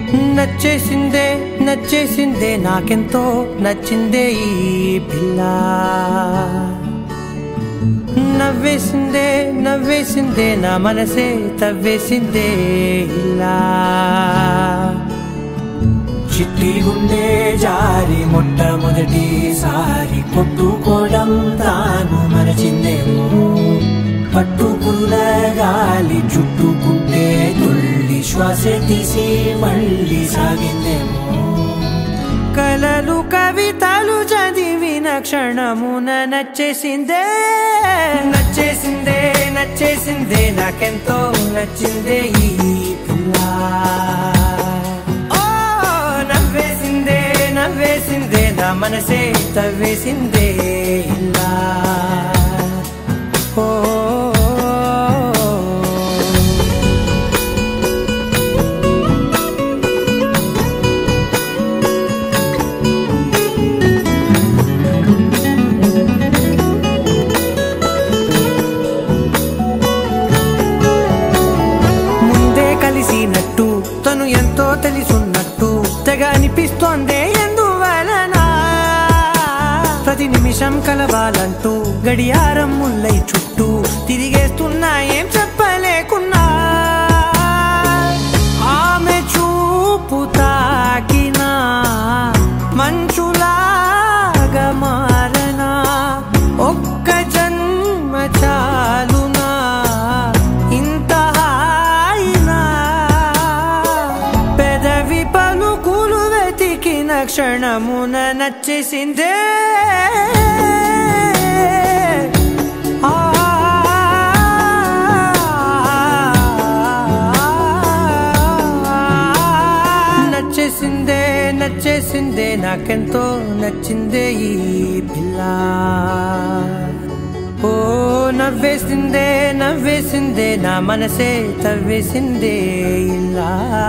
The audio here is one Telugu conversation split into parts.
నచ్చేసిందే నచ్చేసిందే నాకెంతో నచ్చిందే ఈ పిల్ల నవ్వేసిందే నవ్వేసిందే నా మనసే తవ్వేసిందే ఇలా చిట్టి గుండె జారి మొట్టమొదటిసారి కొట్టుకోవడం తాను మరచిందేమో పట్టుకున్న గాలి చుట్టుకుంటే తుళ్ళి శ్వాస తీసి మళ్ళీ సాగిందేమో కలలు కవితలు చదివిన క్షణమున నచ్చేసిందే నచ్చేసిందే నచ్చేసిందే నాకెంతో నచ్చిందే ఈ పిల్ల ఓ నవ్వేసిందే నవ్వేసిందే నా మనసే తవ్వేసిందే ఇలా ఓ ముందే కలిసినట్టు తను ఎంతో తెలుసున్నట్టు తెగ అనిపిస్తోందే ఎందువలన ప్రతి నిమిషం కలవాలంటూ గడియారం ముల్లై చుట్టూ తిరిగేస్తున్నా ఏం చెప్పలేకున్నా ఆమె చూపు తాకినా మంచులాగా మారనా ఒక్క జన్మ చాలునా ఇంత హాయినా పెదవి పలుకులు వెతికిన క్షణమున నచ్చేసిందే ఆ నచ్చేసిందే నచ్చేసిందే నాకెంతో నచ్చిందే ఈ పిల్ల ఓ నవ్వేసిందే నవ్వేసిందే నా మనసే తవ్వేసిందే ఇలా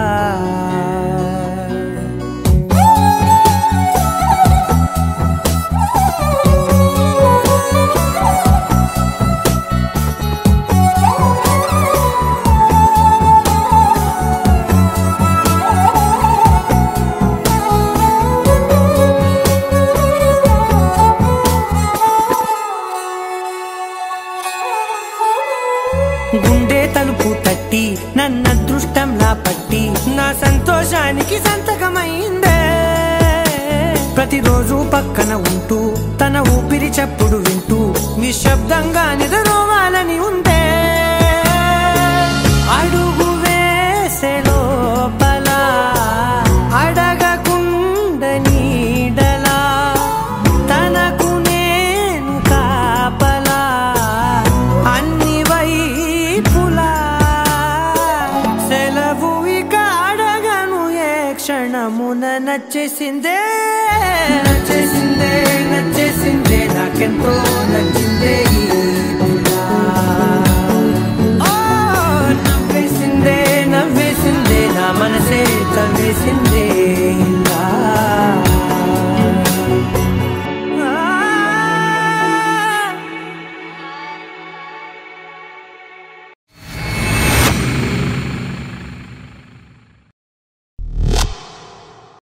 గుండె తలుపు తట్టి నన్న అదృష్టంలా పట్టి నా సంతోషానికి సంతకమైందే ప్రతిరోజు పక్కన ఉంటూ తన ఊపిరి చప్పుడు వింటూ నిశ్శబ్దంగా నిద్రోవాలని ఉందే అడుగు వేసే లోపల అడగకుండ నీడలా తనకు నేను కాపలా అన్ని వైపులా సెలవు ఇక అడగను ఏ క్షణమున నచ్చేసిందే నచ్చేసిందే నచ్చేసిందే నాకెంతో నచ్చిందే ఈ పిల్ల.